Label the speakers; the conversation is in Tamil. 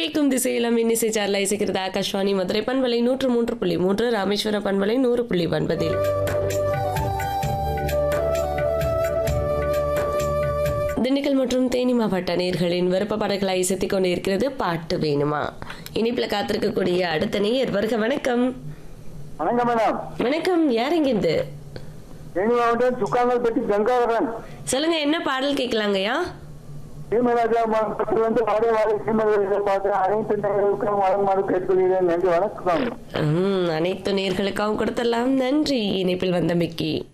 Speaker 1: கேட்கும் திசையிலும் இன்னிசை சார்ல இசைக்கிறது ஆகாஷ்வாணி மதுரை பண்பலை நூற்று மூன்று புள்ளி மூன்று ராமேஸ்வர பண்பலை நூறு புள்ளி ஒன்பதில் திண்டுக்கல் மற்றும் தேனி மாவட்ட நேர்களின் விருப்ப பாடல்களை இசைத்துக் கொண்டிருக்கிறது பாட்டு வேணுமா இனிப்புல காத்திருக்கக்கூடிய அடுத்த நேயர் வருக வணக்கம்
Speaker 2: வணக்கம் மேடம்
Speaker 1: வணக்கம் யார் இங்கிருந்து
Speaker 2: தேனி மாவட்டம் சுக்காங்கல்பட்டி கங்காதரன்
Speaker 1: சொல்லுங்க என்ன பாடல் கேட்கலாங்கய்யா
Speaker 2: சீமராஜா மாவட்டத்தில் வந்து வாடகை வாடகை சீமராஜா பார்த்து அனைத்து நேர்களுக்கும் வழங்குமாறு கேட்டுக்கொள்கிறேன் நன்றி வணக்கம்
Speaker 1: ம், அனைத்து நேர்களுக்காகவும் கொடுத்தலாம் நன்றி இணைப்பில் வந்தமைக்கு